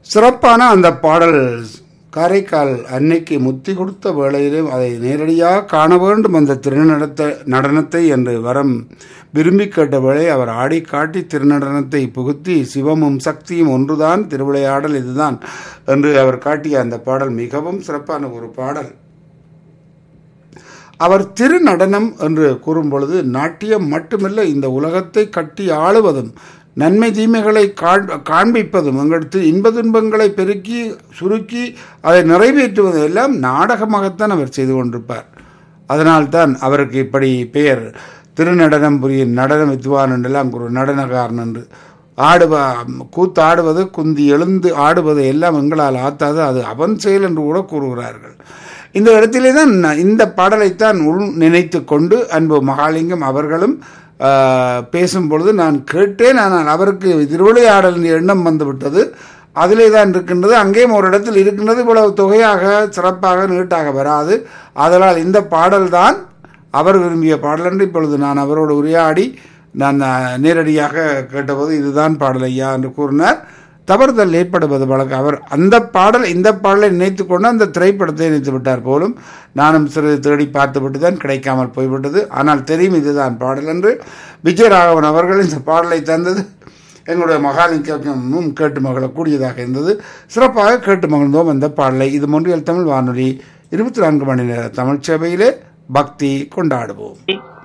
சிறப்பான அந்த பாடல் காரைக்கால் அன்னைக்கு முத்தி கொடுத்த வேளையிலும் அதை நேரடியாக காண வேண்டும் அந்த திருநடத்த நடனத்தை என்று வரம் விரும்பி கேட்ட வேளை அவர் ஆடி காட்டி திருநடனத்தை புகுத்தி சிவமும் சக்தியும் ஒன்றுதான் திருவிளையாடல் இதுதான் என்று அவர் காட்டிய அந்த பாடல் மிகவும் சிறப்பான ஒரு பாடல் அவர் திருநடனம் என்று கூறும் பொழுது நாட்டியம் மட்டுமல்ல இந்த உலகத்தை கட்டி ஆளுவதும் நன்மை தீமைகளை காண்பிப்பதும் எங்களுக்கு இன்ப துன்பங்களை பெருக்கி சுருக்கி அதை நிறைவேற்றுவதும் எல்லாம் நாடகமாகத்தான் அவர் செய்து கொண்டிருப்பார் அதனால்தான் அவருக்கு இப்படி பெயர் திருநடனம் புரியும் நடன வித்வான் என்றெல்லாம் ஒரு நடனக்காரன் என்று ஆடுவ கூத்தாடுவது குந்தி எழுந்து ஆடுவது எல்லாம் எங்களால் ஆத்தாது அது அவன் செயல் என்று கூட கூறுகிறார்கள் இந்த இடத்திலே தான் இந்த பாடலைத்தான் உள் நினைத்து கொண்டு அன்பு மகாலிங்கம் அவர்களும் பேசும் பொழுது நான் கேட்டேன் ஆனால் அவருக்கு திருவிளையாடல் எண்ணம் வந்துவிட்டது அதிலே தான் இருக்கின்றது அங்கேயும் ஒரு இடத்தில் இருக்கின்றது இவ்வளவு தொகையாக சிறப்பாக நீட்டாக வராது அதனால் இந்த பாடல்தான் அவர் விரும்பிய பாடல் என்று இப்பொழுது நான் அவரோடு உரையாடி நான் நேரடியாக கேட்டபோது இதுதான் பாடல் ஐயா என்று கூறினார் தவறுதல் ஏற்படுவது வழக்கம் அவர் அந்த பாடல் இந்த பாடலை நினைத்து கொண்டு அந்த திரைப்படத்தை நினைத்து விட்டார் போலும் நானும் சிறிது தேடி பார்த்துவிட்டு தான் கிடைக்காமல் போய்விட்டது ஆனால் தெரியும் இதுதான் பாடல் என்று விஜயராகவன் அவர்கள் இந்த பாடலை தந்தது எங்களுடைய மகாலிங்கமும் கேட்டு மகிழக்கூடியதாக இருந்தது சிறப்பாக கேட்டு மகிழ்ந்தோம் அந்த பாடலை இது மொன்றியல் தமிழ் வானொலி இருபத்தி நான்கு மணி நேர தமிழ் சேவையிலே பக்தி கொண்டாடுவோம்